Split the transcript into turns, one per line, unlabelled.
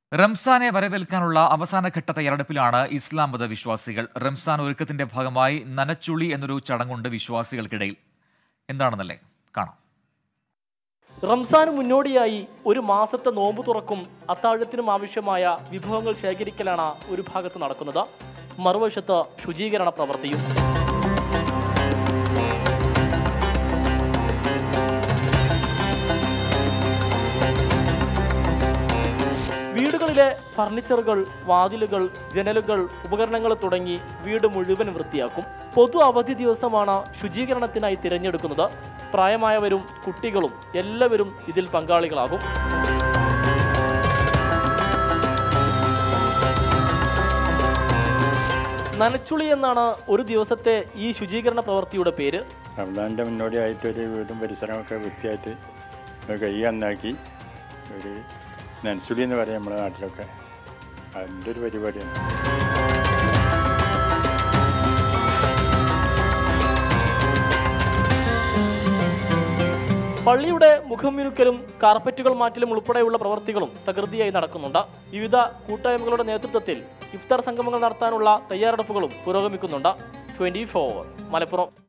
റംസാനെ വരവേൽക്കാനുള്ള അവസാന ഘട്ട തയ്യാറെടുപ്പിലാണ് ഇസ്ലാം മത വിശ്വാസികൾ റംസാൻ ഒരുക്കത്തിന്റെ ഭാഗമായി നനച്ചുളി എന്നൊരു ചടങ്ങുണ്ട് വിശ്വാസികൾക്കിടയിൽ എന്താണെന്നല്ലേ കാണാം
റംസാന് മുന്നോടിയായി ഒരു മാസത്തെ നോമ്പ് തുറക്കും അത്താഴത്തിനും ആവശ്യമായ വിഭവങ്ങൾ ശേഖരിക്കലാണ് ഒരു ഭാഗത്ത് നടക്കുന്നത് മറുവശത്ത് ശുചീകരണ പ്രവൃത്തിയും വീടുകളിലെ ഫർണിച്ചറുകൾ വാതിലുകൾ ജനലുകൾ ഉപകരണങ്ങൾ തുടങ്ങി വീട് മുഴുവൻ വൃത്തിയാക്കും പൊതു അവധി ദിവസമാണ് ശുചീകരണത്തിനായി തിരഞ്ഞെടുക്കുന്നത് പ്രായമായവരും കുട്ടികളും എല്ലാവരും ഇതിൽ പങ്കാളികളാകും നനച്ചുളി എന്നാണ് ഒരു ദിവസത്തെ ഈ ശുചീകരണ പ്രവൃത്തിയുടെ പേര്
റമദാൻ്റെ മുന്നോടിയായിട്ട് ഒരു വീടും പരിസരമൊക്കെ വൃത്തിയായിട്ട് ഒരു കൈ നന്നാക്കി ഒരു നനച്ചുളി എന്ന് പറയും നമ്മുടെ നാട്ടിലൊക്കെ അതിൻ്റെ ഒരു പരിപാടിയാണ്
പള്ളിയുടെ മുഖം മിനുക്കലും കാർപ്പറ്റുകൾ മാറ്റലും ഉൾപ്പെടെയുള്ള പ്രവൃത്തികളും തകൃതിയായി നടക്കുന്നുണ്ട് വിവിധ കൂട്ടായ്മകളുടെ നേതൃത്വത്തിൽ ഇഫ്താർ സംഗമങ്ങൾ നടത്താനുള്ള തയ്യാറെടുപ്പുകളും പുരോഗമിക്കുന്നുണ്ട് ട്വന്റി മലപ്പുറം